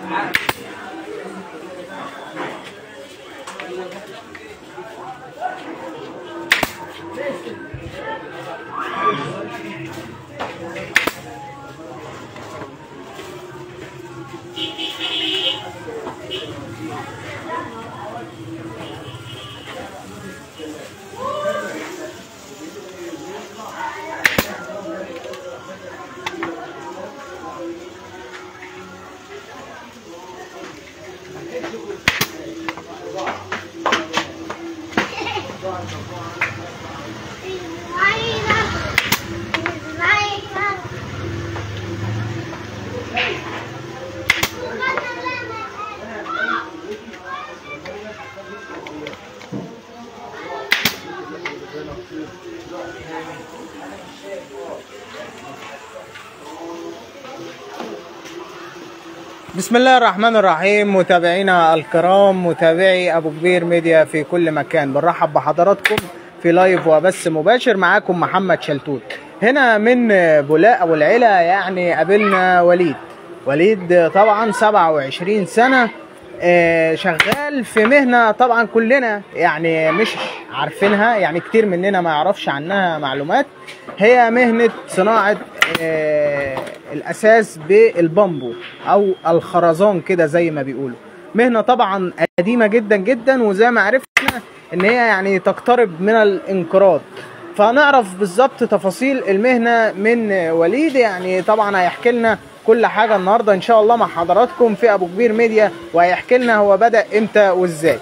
بسم الله الرحمن الرحيم متابعينا الكرام متابعي ابو كبير ميديا في كل مكان بنرحب بحضراتكم في لايف وبث مباشر معاكم محمد شلتوت هنا من بولاق ابو العلا يعني قابلنا وليد وليد طبعا 27 سنه آه، شغال في مهنه طبعا كلنا يعني مش عارفينها يعني كتير مننا ما يعرفش عنها معلومات هي مهنه صناعه آه، الاساس بالبامبو او الخرزان كده زي ما بيقولوا مهنه طبعا قديمه جدا جدا وزي ما عرفنا ان هي يعني تقترب من الانقراض فنعرف بالظبط تفاصيل المهنه من وليد يعني طبعا هيحكي لنا كل حاجه النهارده ان شاء الله مع حضراتكم في ابو كبير ميديا وهيحكي لنا هو بدا امتى وازاي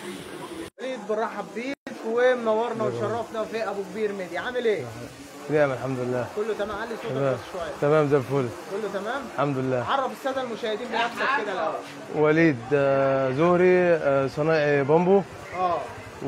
وليد بنرحب بيك ومنورنا وشرفنا في ابو كبير ميديا عامل ايه نعم الحمد لله كله تمام علي صوتك تمام بس شويه تمام زي الفل كله تمام الحمد لله عرف الساده المشاهدين بنفسك كده الاول وليد آه، زهري آه، صنايعي بامبو اه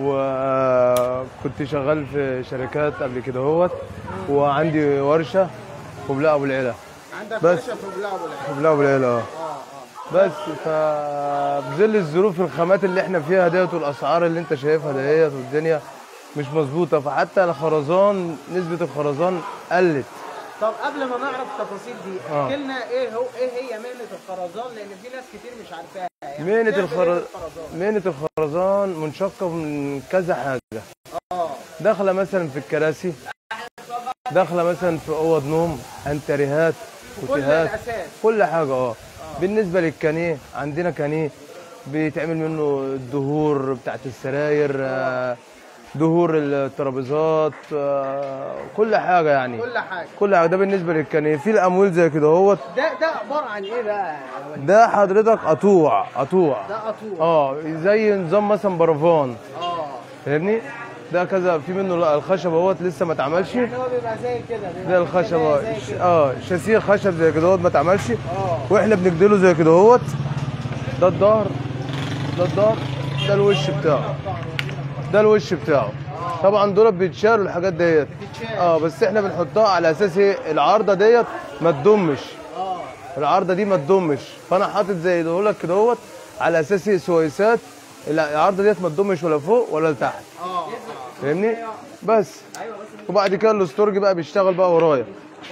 وكنت شغال في شركات قبل كده هوت وعندي ورشه في بلاء ابو العلا عندك بس. باشا في بلعب ولا في بلاء ابو العلا اه اه اه بس فبظل الظروف الخامات اللي احنا فيها ديت والاسعار اللي انت شايفها ديت والدنيا مش مظبوطه فحتى الخرزان نسبه الخرزان قلت طب قبل ما نعرف التفاصيل دي آه. احكي لنا ايه هو ايه هي مهنه الخرزان لان في ناس كتير مش عارفاها يعني مهنه بتعمل الخر... إيه الخرزان مهنه الخرزان منشقه من كذا حاجه اه داخله مثلا في الكراسي داخله مثلا في اوض نوم انتريهات كل فوتيهات الاساس كل حاجه اه بالنسبه للكانيه عندنا كانيه بيتعمل منه الدهور بتاعت السراير آه، دهور الترابيزات آه، كل حاجه يعني كل حاجه كل حاجه ده بالنسبه للكانيه في الاموال زي كده اهوت ده ده عباره عن ايه بقى يا وليد؟ ده حضرتك قطوع قطوع ده قطوع اه زي نظام مثلا برفان اه فاهمني ده كذا في منه لا الخشب اهوت لسه ما اتعملش يعني هو بيبقى زي كده بيبقى ده الخشب كده اه زي كده. اه شاسيه خشب زي كده اهوت ما اتعملش اه واحنا بنجدله زي كده اهوت ده الظهر ده الظهر ده الوش بتاعه ده الوش بتاعه طبعا دول بيتشالوا الحاجات ديت بتتشال. اه بس احنا بنحطها على اساس ايه العارضه ديت ما تضمش اه العارضه دي ما تضمش فانا حاطط زي ده لك كده اهوت على اساس ايه سويسات العارضه ديت ما تضمش ولا فوق ولا لتحت اه فاهمني بس وبعد كده الاستورج بقى بيشتغل بقى ورايا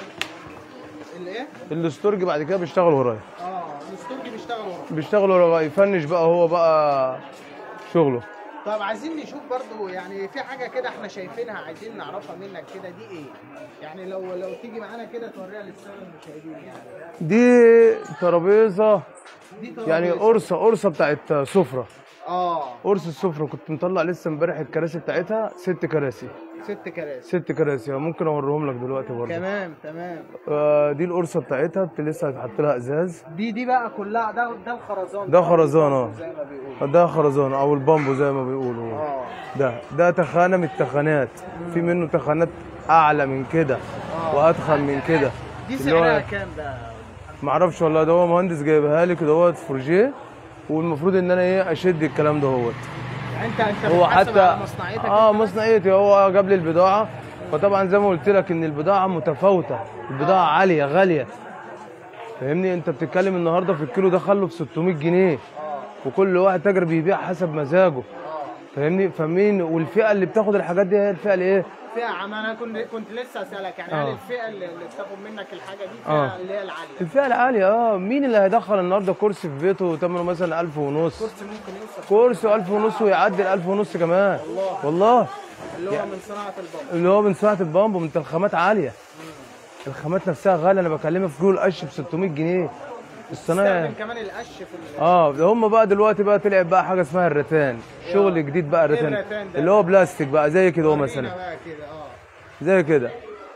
الايه الاستورج بعد كده بيشتغل ورايا اه الاستورج بيشتغل ورا بيشتغل ورايا بقى يفنش بقى هو بقى شغله طب عايزين نشوف برضو يعني في حاجه كده احنا شايفينها عايزين نعرفها منك كده دي ايه يعني لو لو تيجي معانا كده توريها للساده المشاهدين يعني دي ترابيزه دي يعني ترابيزة. قرصه قرصه بتاعت سفره اه قرص السفره كنت مطلع لسه امبارح الكراسي بتاعتها ست كراسي ست كراسي ست كراسي ممكن اوريهم لك دلوقتي برضه تمام تمام آه دي القرصه بتاعتها بت- لسه هتحط لها ازاز دي دي بقى كلها ده ده الخرزان ده خرزان اه زي ما بيقولوا ده خرزان او البامبو زي ما بيقولوا اه ده ده تخانه من التخانات في منه تخانات اعلى من كده واتخن من كده دي اللي هو- سعرها كام بقى معرفش والله ده هو مهندس جايبها لي كده هوت فورجيه والمفروض ان انا ايه اشد الكلام ده هوت يعني انت انت هو بتحاسب حتى على مصنعيتك اه انت بس؟ مصنعيتي هو جاب لي البضاعه فطبعا زي ما قلت لك ان البضاعه متفاوته البضاعه عاليه غاليه فاهمني انت بتتكلم النهارده في الكيلو ده خله ب 600 جنيه وكل واحد تاجر بيبيع حسب مزاجه فاهمني فمين والفئه اللي بتاخد الحاجات دي هي الفئه الايه الفئه عم انا كنت كنت لسه اسالك يعني هل آه. الفئه اللي, اللي بتاخد منك الحاجه دي آه. فئه اللي هي العاليه الفئه العاليه اه مين اللي هيدخل النهارده كرسي في بيته ثمنه مثلا 1000 ونص كرسي ممكن يوصل كرسي 1000 ونص ويعدي ال 1000 ونص كمان والله. والله اللي هو من صناعه البامب اللي هو من صناعه البامبو من الخامات عاليه الخامات نفسها غاليه انا بكلمك في كيلو القش ب 600 جنيه الصنايعي استخدم كمان القش في ال- اه ده هم بقى دلوقتي بقى طلع بقى حاجه اسمها الرتان شغل جديد بقى الرتان الرتان ده؟ اللي هو بلاستيك بقى زي كده هو ورينا مثلا بقى كده اه زي كده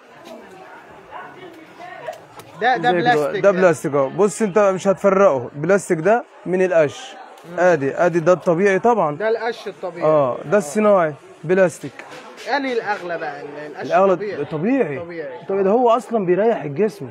ده ده زي كده. بلاستيك ده بلاستيك اهو بص انت مش هتفرقه بلاستيك ده من القش ادي ادي ده الطبيعي طبعا ده القش الطبيعي اه ده الصناعي بلاستيك انهي الاغلى بقى ال- القش الاغلى الطبيعي طبيعي طبيعي. طبيعي ده هو اصلا بيريح الجسم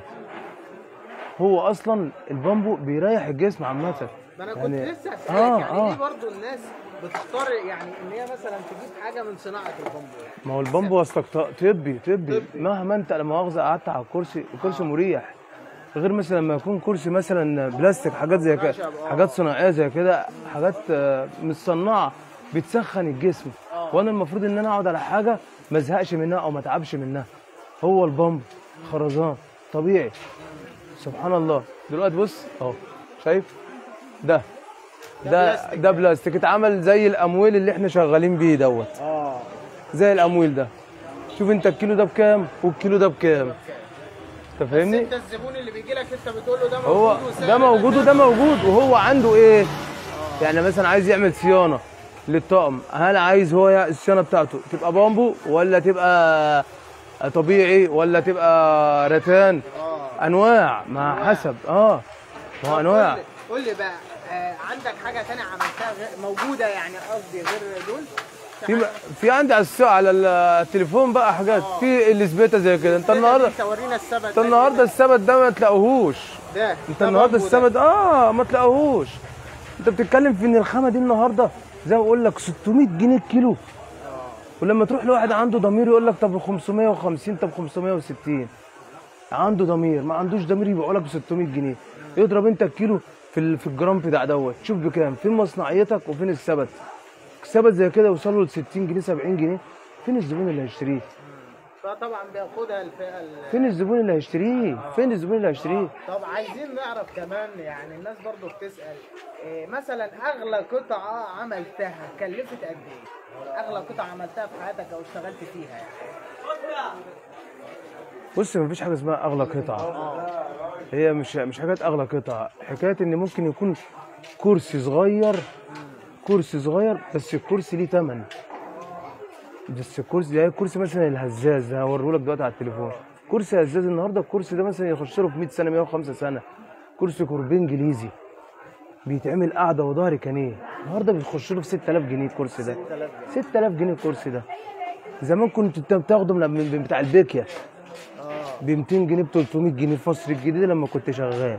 هو اصلا البامبو بيريح الجسم عامه ده انا كنت يعني- لسه اسالك آه، يعني آه. ليه برضو الناس بتختار يعني ان هي مثلا تجيب حاجه من صناعه البامبو ما هو البامبو اصلك ط- طبي طبي مهما انت لا مؤاخذه قعدت على الكرسي الكرسي مريح غير مثلا لما يكون كرسي مثلا بلاستيك حاجات زي كده خشب، آه. حاجات صناعيه زي كده حاجات آه، متصنعه بتسخن الجسم وانا المفروض ان انا اقعد على حاجه ما ازهقش منها او ما اتعبش منها هو البامبو خرزان طبيعي سبحان الله دلوقتي بص اهو شايف ده ده بلاستيك. ده بلاستيك اتعمل زي الامويل اللي احنا شغالين بيه دوت اه زي الامويل ده شوف انت الكيلو ده بكام والكيلو ده بكام انت بس فاهمني انت الزبون اللي بيجي لك انت بتقول له ده هو موجود وسعر ده موجود وده موجود وهو عنده ايه يعني مثلا عايز يعمل صيانه للطقم هل عايز هو الصيانه بتاعته تبقى بامبو ولا تبقى طبيعي ولا تبقى رتان اه انواع ما حسب اه ما هو انواع قول لي- قول لي بقى آه عندك حاجه تانية عملتها غير موجوده يعني قصدي غير دول في في عندي على الس- على التليفون بقى حاجات في الاسبيتا زي كده انت النهارده تورينا السبت انت النهارده السبت ده ما تلاقوهوش ده انت ده النهارده بامبو ده. السبت اه ما تلاقوهوش انت بتتكلم في ان الخامه دي النهارده زي ما بقول لك 600 جنيه الكيلو ولما تروح لواحد عنده ضمير يقول لك طب 550 طب 560 عنده ضمير ما عندوش ضمير يبيعوا لك ب 600 جنيه يضرب انت الكيلو في ال- في الجرام بتاع دوت شوف بكام فين مصنعيتك وفين السبت السبت زي كده يوصل له ل 60 جنيه 70 جنيه فين الزبون اللي هيشتريه فطبعا بياخدها الفئه ال- فين الزبون اللي هيشتريه فين الزبون اللي هيشتريه طب عايزين نعرف كمان يعني الناس برضو بتسأل إيه مثلا أغلى قطعة عملتها كلفت قد إيه؟ أغلى قطعة عملتها في حياتك أو اشتغلت فيها يعني بص مفيش حاجه اسمها اغلى قطعه هي مش مش حكايه اغلى قطعه حكايه ان ممكن يكون كرسي صغير كرسي صغير بس الكرسي ليه ثمن بس الكرسي زي الكرسي مثلا الهزاز ده هوريه لك دلوقتي على التليفون كرسي هزاز النهارده الكرسي ده مثلا يخش له في 100 سنه 105 سنه كرسي كوربيه انجليزي بيتعمل قاعده وظهر كانيه النهارده بيخش له في 6000 جنيه الكرسي ده 6000 جنيه الكرسي ده زمان كنت انت بتاخده من من بتاع البيكيا ب 200 جنيه ب 300 جنيه في مصر الجديده لما كنت شغال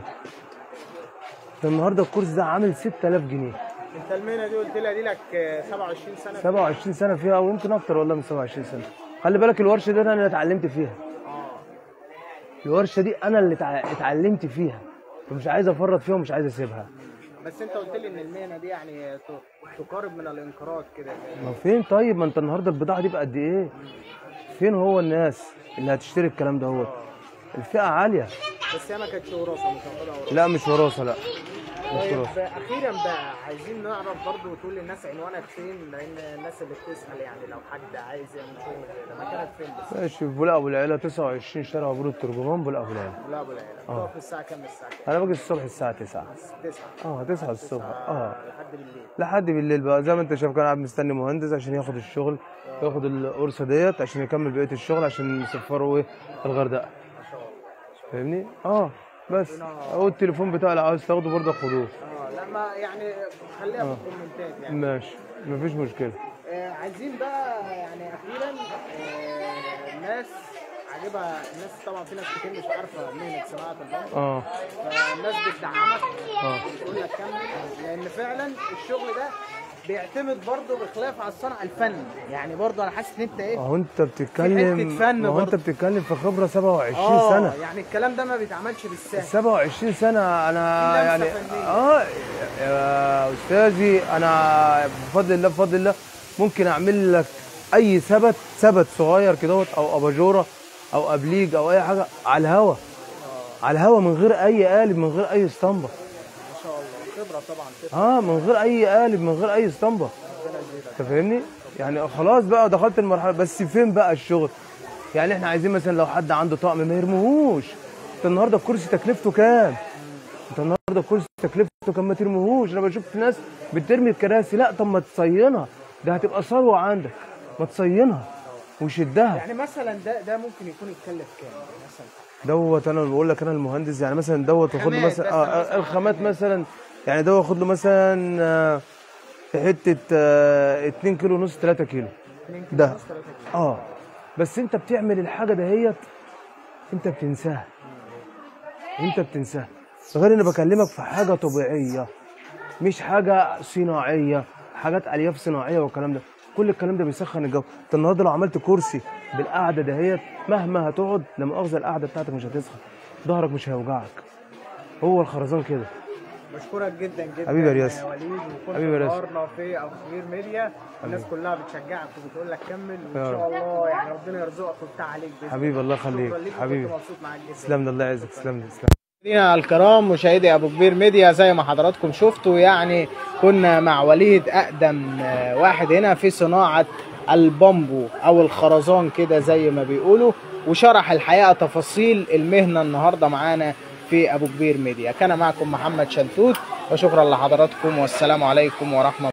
ده النهارده الكرسي ده عامل 6000 جنيه أنت المهنة دي قلت لها دي لك آه، 27 سنة 27 سنه فيها او يمكن اكتر والله من 27 سنه خلي بالك الورشه دي انا اللي اتعلمت فيها آه الورشه دي انا اللي اتع- اتعلمت فيها ومش عايز افرط فيها ومش عايز اسيبها بس أنت قلت لي إن المهنة دي يعني ت- تقارب من الانقراض كده ما فين طيب ما انت النهارده البضاعه دي بقد ايه فين هو الناس اللي هتشتري الكلام ده هو الفئه عاليه بس هي ما كانتش وراثة مش واخدها وراثة لا مش وراثه لا مش طيب وراثه اخيرا بقى عايزين نعرف برضو تقول للناس عنوانك فين لان الناس اللي بتسال يعني لو حد عايز يعمل شغل زي ده مكانك فين بس ماشي في بولاق ابو العيله 29 شارع عبور الترجمان بولاق ابو العيله لا ابو العيله بتقف الساعه كام الساعه كام انا باجي الصبح الساعه 9 9 اه 9 الصبح اه لحد بالليل لحد بالليل بقى زي ما انت شايف كان قاعد مستني مهندس عشان ياخد الشغل ياخد القرصه ديت عشان يكمل بقيه الشغل عشان يسفروا ايه الغردقه فاهمني اه بس هو التليفون بتاعي لو عاوز تاخده برضه خدوه اه لا ما يعني خليها في الكومنتات يعني ماشي مفيش مشكله آه عايزين بقى يعني اخيرا آه الناس عاجبها الناس طبعا في ناس كتير مش عارفه مهنه صناعه البامب اه فالناس بتدعمك اه بتقول لك كمل لان فعلا الشغل ده بيعتمد برضه بخلاف على الصنعه الفن يعني برضه انا حاسس ان انت ايه اهو انت بتتكلم حتة فن ما هو انت برضه. بتتكلم في خبره 27 اه سنه يعني الكلام ده ما بيتعملش بالسهل 27 سنة أنا لمسة يعني فنية. آه يا أستاذي أنا بفضل الله بفضل الله ممكن أعمل لك اي ثبت ثبت صغير كده او اباجوره او ابليج او اي حاجه على الهوا على الهوا من غير اي قالب من غير اي اسطمبه ما شاء الله خبره طبعا تفرق اه من غير اي قالب من غير اي اسطمبه ربنا يزيدك انت فاهمني يعني خلاص بقى دخلت المرحله بس فين بقى الشغل يعني احنا عايزين مثلا لو حد عنده طقم ما يرموهوش انت النهارده الكرسي تكلفته كام انت النهارده الكرسي تكلفته كام ما ترموهوش انا بشوف ناس بترمي الكراسي لا طب ما تصينها ده هتبقى ثروه عندك ما تصينها وشدها يعني مثلا ده ده ممكن يكون يتكلف كام مثلا دوت انا بقول لك انا المهندس يعني مثلا دوت واخد له خامات مثلا بس اه مثلاً. آه، الخامات مثلا يعني دوت واخد له مثلا آه، في حته آه، 2 كيلو ونص 3 كيلو 2 ده. كيلو ونص 3 كيلو اه بس انت بتعمل الحاجه دهيت انت بتنساها انت بتنساها غير اني بكلمك في حاجه طبيعيه مش حاجه صناعيه حاجات الياف صناعيه والكلام ده كل الكلام ده بيسخن الجو انت النهارده لو عملت كرسي بالقعده دهيت مهما هتقعد لا مؤاخذه القعده بتاعتك مش هتسخن ظهرك مش هيوجعك هو الخرزان كده بشكرك جدا جدا حبيبي يا رياس. وليد وكنت حبيبي يا رياس. منورنا في اخبير ميديا الناس كلها بتشجعك وبتقول لك كمل وان يا شاء الله يعني ربنا يرزقك ويفتح عليك بإذن حبيبي الله شكراً يخليك ليك حبيبي وكنت مبسوط معاك جدا تسلم لي الله يعزك تسلم لي تسلم مشاهدينا الكرام مشاهدي ابو كبير ميديا زي ما حضراتكم شفتوا يعني كنا مع وليد اقدم آه، واحد هنا في صناعه البامبو او الخرزان كده زي ما بيقولوا وشرح الحقيقه تفاصيل المهنه النهارده معانا في ابو كبير ميديا كان معكم محمد شلتوت وشكرا لحضراتكم والسلام عليكم ورحمه